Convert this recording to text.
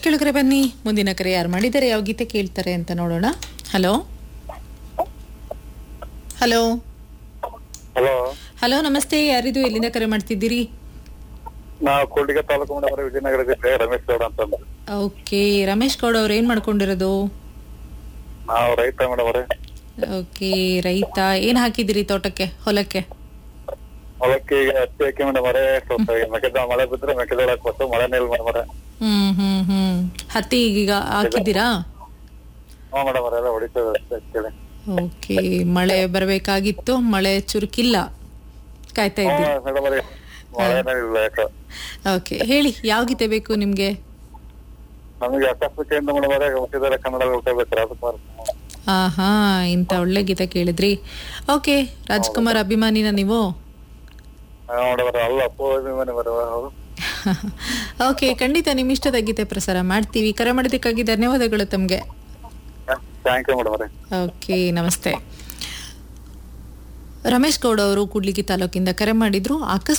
ಕೆಳಗರೆ ಬನ್ನಿ ಮುಂದಿನ ಕರೆ ಯಾರು ಮಾಡಿದ್ದಾರೆ ಯಾವ ಗೀತೆ ಕೇಳ್ತಾರೆ ಅಂತ ನೋಡೋಣ ಹಲೋ ಹಲೋ ಹಲೋ ಹಲೋ ನಮಸ್ತೆ ಯಾರಿದು ಎಲ್ಲಿಂದ ಕರೆ ಮಾಡ್ತಿದ್ದೀರಿ ನಾವು ಕೂಡ್ಲಿಗೆ ತಾಲೂಕು ಮೇಡಮ್ ವಿಜಯನಗರ ಜಿಲ್ಲೆ ರಮೇಶ್ ಗೌಡ ಅಂತಂದ್ರೆ ಓಕೆ ರಮೇಶ್ ಗೌಡ ಅವ್ರು ಏನ್ ಮಾಡ್ಕೊಂಡಿರೋದು ನಾವು ರೈತ ಮೇಡಮ್ ಅವರೇ ಓಕೆ ರೈತ ಏನ್ ಹಾಕಿದಿರಿ ತೋಟಕ್ಕೆ ಹೊಲಕ್ಕೆ ಹೊಲಕ್ಕೆ ಈಗ ಹತ್ತಿ ಹಾಕಿ ಮೇಡಮ್ ಅವರೇ ಸ್ವಲ್ಪ ಈಗ ಮೆಕ್ಕೆಜೋಳ ಮಳೆ ಬಿದ್ರೆ ಮೆಕ್ಕೆಜೋಳ ಹಾಕ್ಬೇಕು ಮಳೆನೇ ಇಲ್ಲ ಮೇಡಮ್ ಅವರೇ ಹ್ಮ್ ಹ್ಮ್ ಹ್ಮ್ ಹತ್ತಿ ಈಗ ಹಾಕಿದ್ದೀರಾ ಹ್ಞೂ ಮೇಡಮ್ ಅವರೇ ಎಲ್ಲ ಹೊಡಿತೇವೆ ಅಷ್ಟೇ ಅಂತೇಳಿ ಓಕೆ ಮಳೆ ಬರಬೇಕಾಗಿತ್ತು ಮಳೆ ಚುರುಕಿಲ್ಲ ಕಾಯ್ತಾ ಹ್ಞೂ ಇದ್ದೀರಿ ಮೇಡಮ್ ಅವರೇ ಮಳೆನೇ ಇಲ್ಲ ಯಾಕೆ ಓಕೆ ಹೇಳಿ ಯಾವ ಗೀತೆ ಬೇಕು ನಿಮ್ಗೆ ನಮಗೆ ಆಕಸ್ಮಿಕೆಯಿಂದ ಮೇಡಮ್ ಅವರೇ ಹುಟ್ಟಿದರೆ ಕನ್ನಡ ಹುಟ್ಟಬೇಕು ರಾಜಕುಮಾರ್ ಆಹಾ ಇಂಥ ಒಳ್ಳೆ ಗೀತೆ ಕೇಳಿದ್ರಿ ಓಕೆ ರಾಜ್ಕುಮಾರ್ ಅಭಿಮಾನಿನ ನೀವು ಮೇಡಮ್ ಅವರೇ ಅಲ್ಲ ಅಪ್ಪು ಅಭಿಮಾನಿ ಮೇಡಮ್ ಅವರು ಓಕೆ ಖಂಡಿತ ನಿಮ್ಮ ಇಷ್ಟದ ಗೀತೆ ಪ್ರಸಾರ ಮಾಡ್ತೀವಿ ಕರೆ ಮಾಡೋದಕ್ಕಾಗಿ ಧನ್ಯವಾದಗಳು ತಮಗೆ ಥ್ಯಾಂಕ್ ಯು ಮೇಡಮ್ ಅವರೇ ಓಕೆ ನಮಸ್ತೆ ರಮೇಶ್ ಗೌಡ ಅವರು ಕೂಡ್ಲಿಗಿ ತಾಲೂಕಿಂದ ಕರೆ ಮಾಡಿದ್ರು ಅಕಸ್ಮಾತ್